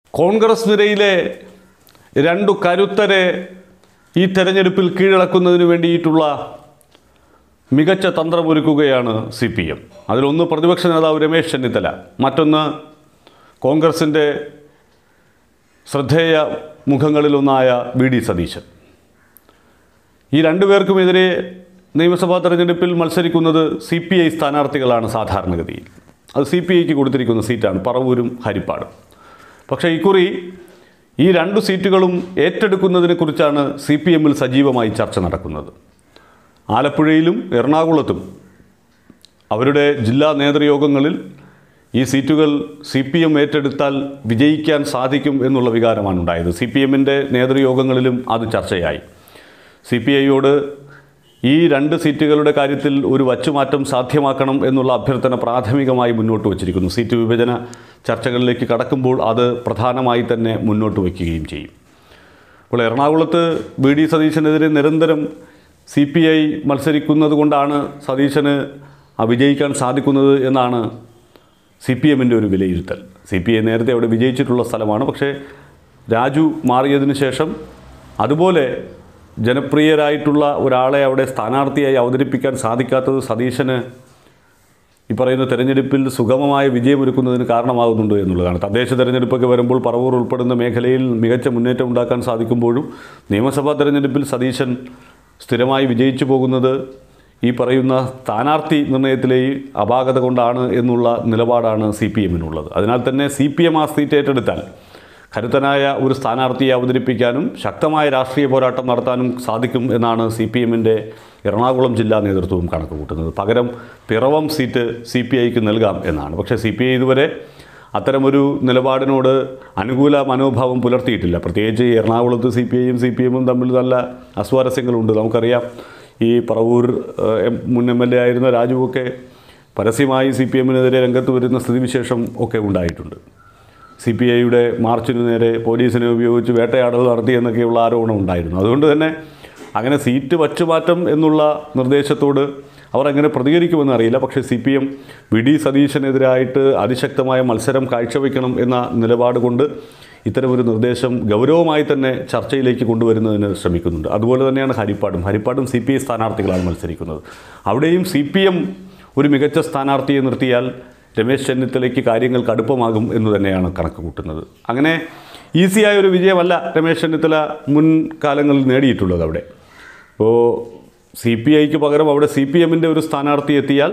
കോൺഗ്രസ് നിരയിലെ രണ്ടു കരുത്തരെ ഈ തെരഞ്ഞെടുപ്പിൽ കീഴടക്കുന്നതിന് വേണ്ടിയിട്ടുള്ള മികച്ച തന്ത്രമൊരുക്കുകയാണ് സി പി എം അതിലൊന്ന് പ്രതിപക്ഷ നേതാവ് രമേശ് ചെന്നിത്തല മറ്റൊന്ന് കോൺഗ്രസിൻ്റെ ശ്രദ്ധേയ മുഖങ്ങളിലൊന്നായ വി ഡി സതീശൻ ഈ രണ്ടുപേർക്കുമെതിരെ നിയമസഭാ തെരഞ്ഞെടുപ്പിൽ മത്സരിക്കുന്നത് സി പി ഐ സ്ഥാനാർത്ഥികളാണ് സാധാരണഗതിയിൽ അത് സി പി ഐക്ക് കൊടുത്തിരിക്കുന്ന സീറ്റാണ് പറവൂരും ഹരിപ്പാടും പക്ഷേ ഇക്കുറി ഈ രണ്ട് സീറ്റുകളും ഏറ്റെടുക്കുന്നതിനെക്കുറിച്ചാണ് സി പി എമ്മിൽ സജീവമായി ചർച്ച നടക്കുന്നത് ആലപ്പുഴയിലും എറണാകുളത്തും അവരുടെ ജില്ലാ നേതൃയോഗങ്ങളിൽ ഈ സീറ്റുകൾ സി പി എം ഏറ്റെടുത്താൽ വിജയിക്കാൻ സാധിക്കും എന്നുള്ള വികാരമാണ് ഉണ്ടായത് സി പി എമ്മിൻ്റെ നേതൃയോഗങ്ങളിലും അത് ചർച്ചയായി സി പി ഐയോട് ഈ രണ്ട് സീറ്റുകളുടെ കാര്യത്തിൽ ഒരു വച്ചുമാറ്റം സാധ്യമാക്കണം എന്നുള്ള അഭ്യർത്ഥന പ്രാഥമികമായി മുന്നോട്ട് വച്ചിരിക്കുന്നു സീറ്റ് വിഭജന ചർച്ചകളിലേക്ക് കടക്കുമ്പോൾ അത് പ്രധാനമായി തന്നെ മുന്നോട്ട് വയ്ക്കുകയും ചെയ്യും അപ്പോൾ എറണാകുളത്ത് ബി ഡി സതീശനെതിരെ നിരന്തരം സി പി ഐ മത്സരിക്കുന്നത് കൊണ്ടാണ് സതീശന് ആ വിജയിക്കാൻ സാധിക്കുന്നത് എന്നാണ് സി പി എമ്മിൻ്റെ ഒരു വിലയിരുത്തൽ സി പി ഐ നേരത്തെ അവിടെ വിജയിച്ചിട്ടുള്ള സ്ഥലമാണ് പക്ഷേ രാജു മാറിയതിന് ശേഷം അതുപോലെ ജനപ്രിയരായിട്ടുള്ള ഒരാളെ അവിടെ സ്ഥാനാർത്ഥിയായി അവതരിപ്പിക്കാൻ സാധിക്കാത്തത് സതീശന് ഈ പറയുന്ന തെരഞ്ഞെടുപ്പിൽ സുഗമമായ വിജയമൊരുക്കുന്നതിന് കാരണമാകുന്നുണ്ട് എന്നുള്ളതാണ് തദ്ദേശ തെരഞ്ഞെടുപ്പൊക്കെ വരുമ്പോൾ പറവൂർ ഉൾപ്പെടുന്ന മേഖലയിൽ മികച്ച മുന്നേറ്റം ഉണ്ടാക്കാൻ സാധിക്കുമ്പോഴും നിയമസഭാ തെരഞ്ഞെടുപ്പിൽ സതീശൻ സ്ഥിരമായി വിജയിച്ചു പോകുന്നത് ഈ പറയുന്ന സ്ഥാനാർത്ഥി നിർണയത്തിലെ ഈ അപാകത കൊണ്ടാണ് എന്നുള്ള നിലപാടാണ് സി പി എമ്മിനുള്ളത് അതിനാൽ തന്നെ സി പി എം ആ സീറ്റ് ഏറ്റെടുത്താൽ കരുത്തനായ ഒരു സ്ഥാനാർത്ഥിയെ അവതരിപ്പിക്കാനും ശക്തമായ രാഷ്ട്രീയ പോരാട്ടം നടത്താനും സാധിക്കും എന്നാണ് സി പി എമ്മിൻ്റെ എറണാകുളം ജില്ലാ നേതൃത്വവും കണക്ക് കൂട്ടുന്നത് പകരം പിറവം സീറ്റ് സി പി ഐക്ക് നൽകാം എന്നാണ് പക്ഷേ സി പി ഐ ഇതുവരെ അത്തരമൊരു നിലപാടിനോട് അനുകൂല മനോഭാവം പുലർത്തിയിട്ടില്ല പ്രത്യേകിച്ച് ഈ എറണാകുളത്ത് സി പി ഐയും സി പി എമ്മും തമ്മിൽ നല്ല അസ്വാരസ്യങ്ങളുണ്ട് നമുക്കറിയാം ഈ പറവൂർ ഏഹ്, എം- മുൻ എം എൽ എ ആയിരുന്ന രാജുവൊക്കെ പരസ്യമായി സി പി എമ്മിനെതിരെ രംഗത്ത് വരുന്ന സ്ഥിതിവിശേഷം ഒക്കെ ഉണ്ടായിട്ടുണ്ട് സി പി ഐയുടെ മാർച്ചിന് നേരെ പോലീസിനെ ഉപയോഗിച്ച് വേട്ടയാടൽ നടത്തിയെന്നൊക്കെയുള്ള ആരോപണം ഉണ്ടായിരുന്നു അതുകൊണ്ട് തന്നെ അങ്ങനെ സീറ്റ് വച്ചുമാറ്റം എന്നുള്ള നിർദ്ദേശത്തോട് അവർ എങ്ങനെ പ്രതികരിക്കുമെന്ന് അറിയില്ല പക്ഷേ C P M V D സതീശനെതിരായിട്ട് അതിശക്തമായ മത്സരം കാഴ്ചവെക്കണം എന്ന നിലപാട് കൊണ്ട് ഇത്തരമൊരു നിർദ്ദേശം ഗൗരവമായി തന്നെ ചർച്ചയിലേക്ക് കൊണ്ടുവരുന്നതിന് ശ്രമിക്കുന്നുണ്ട് അതുപോലെ തന്നെയാണ് ഹരിപ്പാടും ഹരിപ്പാടും സി പി ഐ സ്ഥാനാർത്ഥികളാണ് മത്സരിക്കുന്നത് അവിടെയും സി പി എം ഒരു മികച്ച സ്ഥാനാർത്ഥിയെ നിർത്തിയാൽ രമേശ് ചെന്നിത്തലയ്ക്ക് കാര്യങ്ങൾ കടുപ്പമാകും എന്ന് തന്നെയാണ് കണക്ക് കൂട്ടുന്നത് അങ്ങനെ ഈസിയായ ഒരു വിജയമല്ല രമേശ് ചെന്നിത്തല മുൻകാലങ്ങളിൽ നേടിയിട്ടുള്ളത് അവിടെ അപ്പോൾ സി പി ഐക്ക് പകരം അവിടെ സി പി എമ്മിൻ്റെ ഒരു സ്ഥാനാർത്ഥി എത്തിയാൽ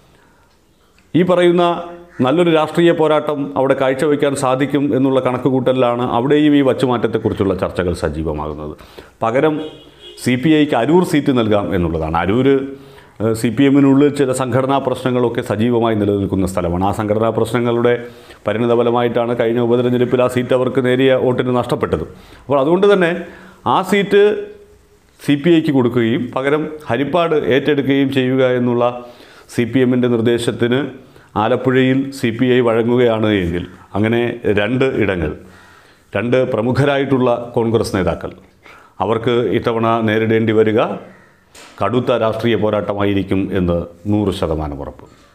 ഈ പറയുന്ന നല്ലൊരു രാഷ്ട്രീയ പോരാട്ടം അവിടെ കാഴ്ചവെക്കാൻ സാധിക്കും എന്നുള്ള കണക്കുകൂട്ടലിലാണ് അവിടെയും ഈ വച്ചുമാറ്റത്തെക്കുറിച്ചുള്ള ചർച്ചകൾ സജീവമാകുന്നത് പകരം സി പി ഐക്ക് അരൂർ സീറ്റ് നൽകാം എന്നുള്ളതാണ് അരൂർ സി പി എമ്മിനുള്ളിൽ ചില സംഘടനാ പ്രശ്നങ്ങളൊക്കെ സജീവമായി നിലനിൽക്കുന്ന സ്ഥലമാണ് ആ സംഘടനാ പ്രശ്നങ്ങളുടെ പരിണിതഫലമായിട്ടാണ് കഴിഞ്ഞ ഉപതെരഞ്ഞെടുപ്പിൽ ആ സീറ്റ് അവർക്ക് നേരിയ വോട്ടിന് നഷ്ടപ്പെട്ടത് അപ്പോൾ അതുകൊണ്ട് തന്നെ ആ സീറ്റ് സി പി ഐക്ക് കൊടുക്കുകയും പകരം ഹരിപ്പാട് ഏറ്റെടുക്കുകയും ചെയ്യുക എന്നുള്ള സി പി എമ്മിൻ്റെ നിർദ്ദേശത്തിന് ആലപ്പുഴയിൽ സി പി ഐ വഴങ്ങുകയാണ് എങ്കിൽ അങ്ങനെ രണ്ട് ഇടങ്ങൾ രണ്ട് പ്രമുഖരായിട്ടുള്ള കോൺഗ്രസ് നേതാക്കൾ അവർക്ക് ഇത്തവണ നേരിടേണ്ടി വരിക കടുത്ത രാഷ്ട്രീയ പോരാട്ടമായിരിക്കും എന്ന് നൂറ് ശതമാനം ഉറപ്പ്